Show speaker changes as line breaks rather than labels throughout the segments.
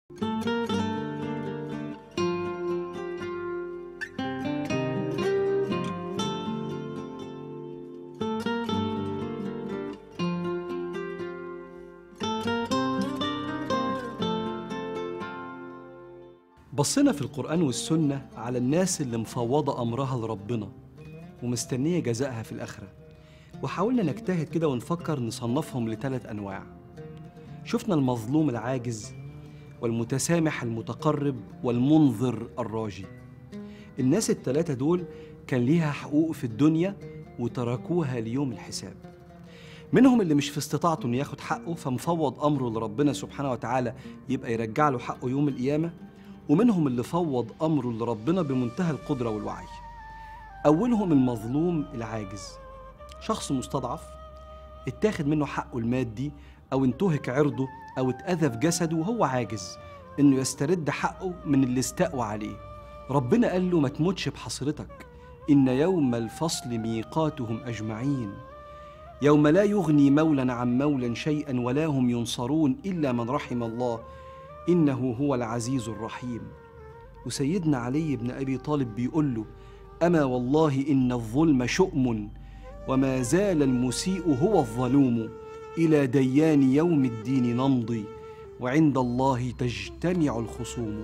بصينا في القرآن والسنة على الناس اللي مفوضة أمرها لربنا ومستنية جزائها في الآخرة وحاولنا نجتهد كده ونفكر نصنفهم لثلاث أنواع شفنا المظلوم العاجز والمتسامح المتقرب والمنظر الراجي الناس التلاتة دول كان ليها حقوق في الدنيا وتركوها ليوم الحساب منهم اللي مش في استطاعته انه ياخد حقه فمفوض امره لربنا سبحانه وتعالى يبقى يرجع له حقه يوم القيامه ومنهم اللي فوض امره لربنا بمنتهى القدره والوعي اولهم المظلوم العاجز شخص مستضعف اتاخد منه حقه المادي او انتهك عرضه او اتاذى في جسده وهو عاجز انه يسترد حقه من اللي استقوى عليه ربنا قال له ما تموتش بحسرتك ان يوم الفصل ميقاتهم اجمعين يوم لا يغني مولا عن مولا شيئا ولا هم ينصرون الا من رحم الله انه هو العزيز الرحيم وسيدنا علي بن ابي طالب بيقول له اما والله ان الظلم شؤم وما زال المسيء هو الظلوم الى ديان يوم الدين نمضي وعند الله تجتمع الخصوم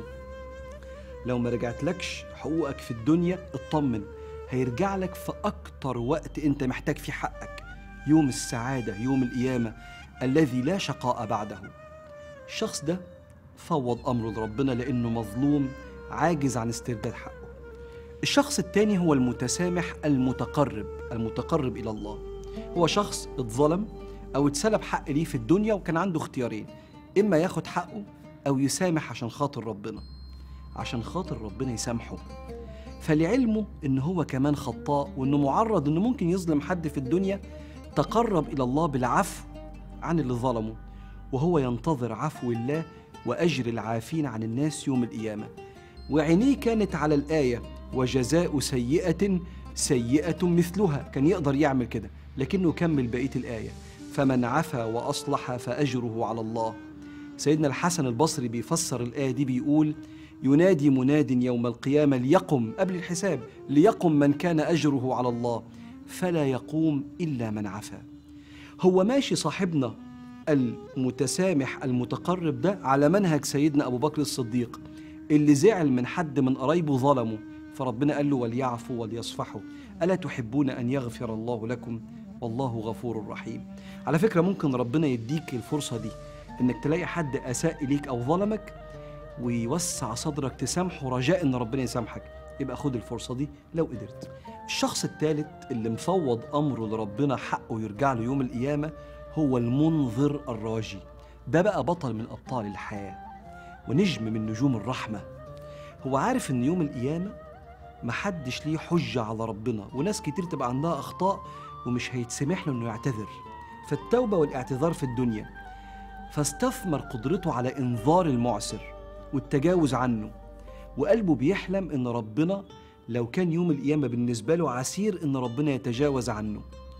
لو ما رجعتلكش حقوقك في الدنيا اطمن هيرجع لك في اكتر وقت انت محتاج فيه حقك يوم السعاده يوم القيامه الذي لا شقاء بعده الشخص ده فوض امره لربنا لانه مظلوم عاجز عن استرداد حقه الشخص الثاني هو المتسامح المتقرب المتقرب الى الله هو شخص اتظلم او اتسلب حق ليه في الدنيا وكان عنده اختيارين اما ياخد حقه او يسامح عشان خاطر ربنا عشان خاطر ربنا يسامحه فلعلمه ان هو كمان خطاء وانه معرض انه ممكن يظلم حد في الدنيا تقرب الى الله بالعفو عن اللي ظلمه وهو ينتظر عفو الله واجر العافين عن الناس يوم القيامه وعينيه كانت على الايه وجزاء سيئه سيئه مثلها كان يقدر يعمل كده لكنه كمل بقيه الايه فمن عفا واصلح فاجره على الله سيدنا الحسن البصري بيفسر الايه دي بيقول ينادي مناد يوم القيامه ليقم قبل الحساب ليقم من كان اجره على الله فلا يقوم الا من عفا هو ماشي صاحبنا المتسامح المتقرب ده على منهج سيدنا ابو بكر الصديق اللي زعل من حد من قرايبه ظلمه فربنا قال له وليعفوا وليصفحوا الا تحبون ان يغفر الله لكم والله غفور رحيم على فكره ممكن ربنا يديك الفرصه دي انك تلاقي حد اساء اليك او ظلمك ويوسع صدرك تسامحه رجاء ان ربنا يسامحك يبقى خد الفرصه دي لو قدرت الشخص الثالث اللي مفوض امره لربنا حقه يرجع له يوم القيامه هو المنظر الراجي ده بقى بطل من ابطال الحياه ونجم من نجوم الرحمه هو عارف ان يوم القيامه محدش ليه حجه على ربنا وناس كتير تبقى عندها اخطاء ومش هيتسمح له انه يعتذر فالتوبه والاعتذار في الدنيا فاستثمر قدرته على انذار المعسر والتجاوز عنه وقلبه بيحلم ان ربنا لو كان يوم القيامه بالنسبه له عسير ان ربنا يتجاوز عنه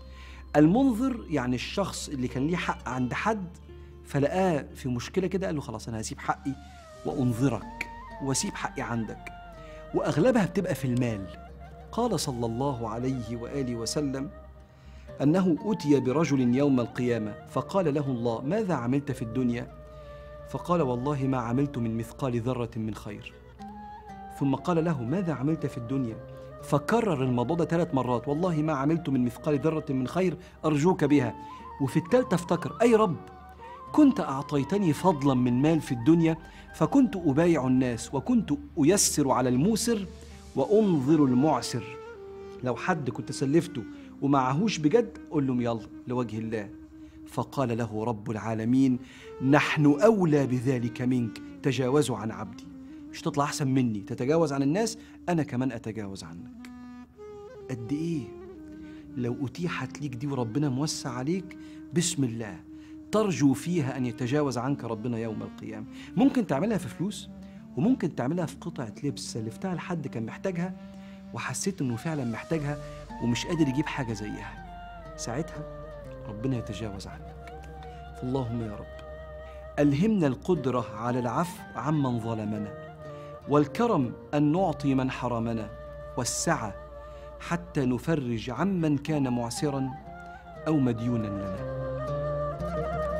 المنظر يعني الشخص اللي كان ليه حق عند حد فلقاه في مشكله كده قال له خلاص انا هسيب حقي وانظرك واسيب حقي عندك واغلبها بتبقى في المال قال صلى الله عليه واله وسلم انه اتي برجل يوم القيامه فقال له الله ماذا عملت في الدنيا فقال والله ما عملت من مثقال ذره من خير ثم قال له ماذا عملت في الدنيا فكرر الموضوع ده ثلاث مرات والله ما عملت من مثقال ذره من خير ارجوك بها وفي الثالثه افتكر اي رب كنت اعطيتني فضلا من مال في الدنيا فكنت ابايع الناس وكنت ايسر على الموسر وانظر المعسر لو حد كنت سلفته ومعهوش بجد قول لهم يلا لوجه الله فقال له رب العالمين نحن اولى بذلك منك تجاوزوا عن عبدي مش تطلع احسن مني تتجاوز عن الناس انا كمان اتجاوز عنك قد ايه لو اتيحت ليك دي وربنا موسع عليك بسم الله ترجو فيها ان يتجاوز عنك ربنا يوم القيامه ممكن تعملها في فلوس وممكن تعملها في قطعه لبس سلفتها لحد كان محتاجها وحسيت انه فعلا محتاجها ومش قادر يجيب حاجه زيها ساعتها ربنا يتجاوز عنك فاللهم يا رب ألهمنا القدرة على العفو عمن ظلمنا والكرم أن نعطي من حرمنا والسعة حتى نفرج عمن كان معسرا أو مديونا لنا